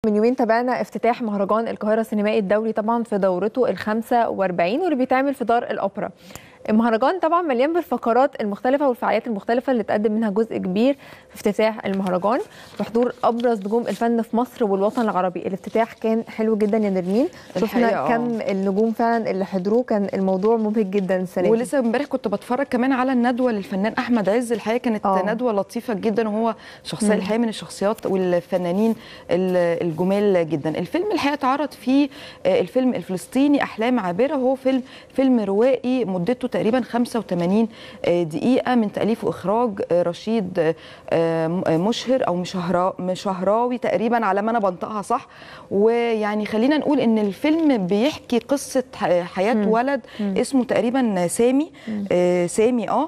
من يومين تابعنا افتتاح مهرجان القاهرة السينمائي الدولي طبعا في دورته ال 45 واللي بيتعمل في دار الأوبرا. المهرجان طبعا مليان بالفقرات المختلفة والفعاليات المختلفة اللي تقدم منها جزء كبير في افتتاح المهرجان بحضور أبرز نجوم الفن في مصر والوطن العربي الافتتاح كان حلو جدا يا نرمين الحقيقة شفنا آه. كم النجوم فعلا اللي حضروه كان الموضوع مبهج جدا السنة دي. ولسه امبارح كنت بتفرج كمان على الندوه للفنان احمد عز الحقيقه كانت آه. أوه. ندوه لطيفه جدا وهو شخصيه الحقيقه من الشخصيات والفنانين ال- الجمال جدا الفيلم الحقيقه اتعرض فيه آه، الفيلم الفلسطيني احلام عابره هو فيلم فيلم روائي مدته تقريبا 85 آه، دقيقه من تاليف واخراج آه، رشيد آه، آه، مشهر او مشهرا مشهراوي تقريبا على ما انا بنطقها صح ويعني خلينا نقول ان الفيلم بيحكي قصه ح- حياه ولد اسمه تقريبا سامي آه سامي اه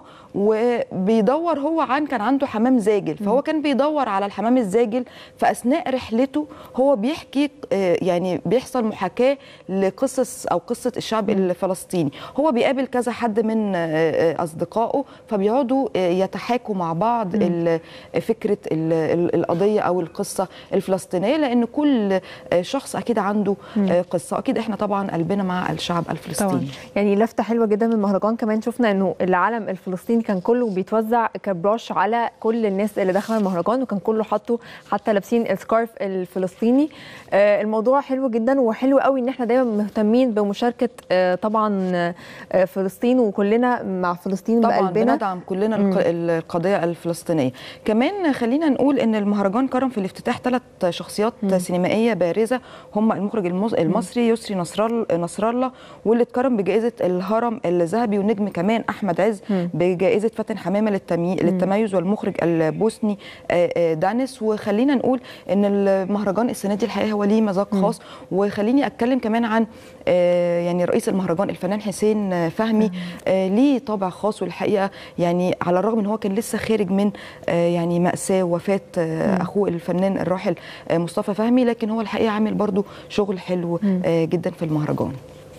وبيدور هو عن كان عنده حمام زاجل فهو كان بيدور على الحمام الزاجل فاثناء رحلته هو بيحكي آه يعني بيحصل محاكاه لقصص او قصه الشعب الفلسطيني هو بيقابل كذا حد من آه، آه، اصدقائه فبيقعدوا آه، يتحاكوا مع بعض ال- فكره ال- ال- القضيه او القصه الفلسطينيه لان كل آه، شخص اكيد عنده آه، قصه اكيد احنا طبعا قلبنا مع الشعب طبعا الفلسطيني يعني لفته حلوه جدا من المهرجان كمان شفنا انه العلم الفلسطيني كان كله بيتوزع كبراش على كل الناس اللي داخله المهرجان وكان كله حاطه حتى لابسين السكارف الفلسطيني آه، الموضوع حلو جدا وحلو قوي ان احنا دايما مهتمين بمشاركه آه، طبعا آه، فلسطين وكلنا مع فلسطين طبعا بقلبنا بندعم كلنا الق- القضيه الفلسطينيه كمان خلينا نقول ان المهرجان كرم في الافتتاح ثلاث شخصيات سينمائيه بارزه هم المخرج المص- المصري يسري نصر ال- نصر الله واللي اتكرم بجائزه الهرم الذهبي ونجم كمان احمد عز بجائزه فاتن حمامه للتمي... للتميز والمخرج البوسني آه، آه، دانيس وخلينا نقول ان المهرجان السنه دي الحقيقه هو ليه مذاق خاص وخليني اتكلم كمان عن آه، يعني رئيس المهرجان الفنان حسين آه، فهمي آه، ليه طابع خاص والحقيقه يعني على الرغم ان هو كان لسه خارج من آه، يعني ماساه وفاه آه، اخوه الفنان الراحل آه، مصطفى فهمي لكن هو الحقيقه عامل برضو شغل حلو آه، جدا في المهرجان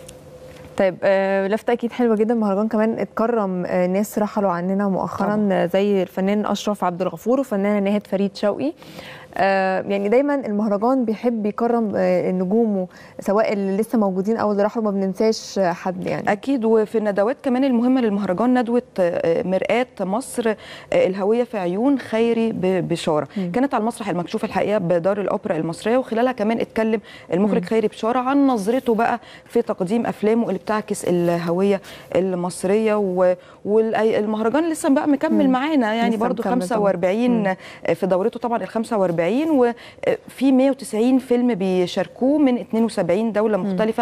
طيب آه، لفته اكيد حلوه جدا المهرجان كمان اتكرم آه، ناس رحلوا عننا مؤخرا آه، زي الفنان اشرف عبد الغفور وفنانه ناهد فريد شوقي آه، يعني دايما المهرجان بيحب يكرم آه، نجومه سواء اللي لسه موجودين او اللي راحوا ما بننساش آه، حد يعني اكيد وفي الندوات كمان المهمه للمهرجان ندوه آه، مرآة مصر آه، الهويه في عيون خيري ب- بشاره كانت على المسرح المكشوف الحقيقه بدار الاوبرا المصريه وخلالها كمان اتكلم المخرج خيري بشاره عن نظرته بقى في تقديم افلامه اللي بتعكس الهويه المصريه و- والمهرجان لسه بقى مكمل معانا يعني لسه برضو مكمل طبعاً. 45 في دورته طبعا ال 45 وفي 190 فيلم بيشاركوه من 72 دوله مختلفه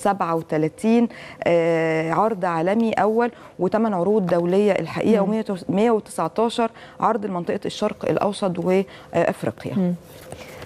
37 آه، عرض عالمي اول و8 عروض دوليه الحقيقه و119 عرض لمنطقه الشرق الاوسط وافريقيا